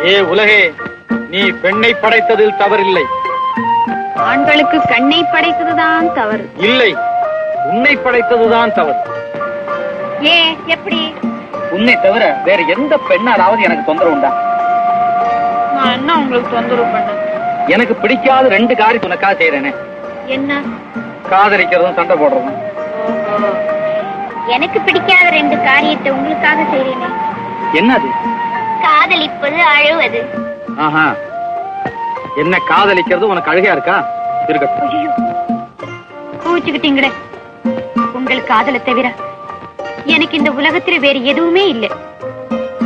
ஏ உலகே நீ பெண்ணை படைத்ததில் தவறில்லை ஆண்களுக்கு கண்ணை படைத்ததுதான் தவறு இல்லை உன்னை படைத்ததுதான் தவறு ஏ எப்படி உன்னை தவிர வேற எந்த பெண்ணாலாவது எனக்கு தொந்தரவு உண்டா நான் என்ன உங்களுக்கு தொந்தரவு பண்ண எனக்கு பிடிக்காத ரெண்டு காரியம் உனக்காக செய்யறேனே என்ன காதலிக்கிறதும் சண்டை போடுறதும் எனக்கு பிடிக்காத ரெண்டு காரியத்தை உங்களுக்காக செய்றேனே என்னது காதலிப்பது அழுவது ஆஹா என்ன காதலிக்கிறது உனக்கு அழுகையா இருக்கா இருக்கட்டும் ஐயோ கோச்சுக்கிட்டீங்களே உங்கள் காதலை தவிர எனக்கு இந்த உலகத்துல வேற எதுவுமே இல்லை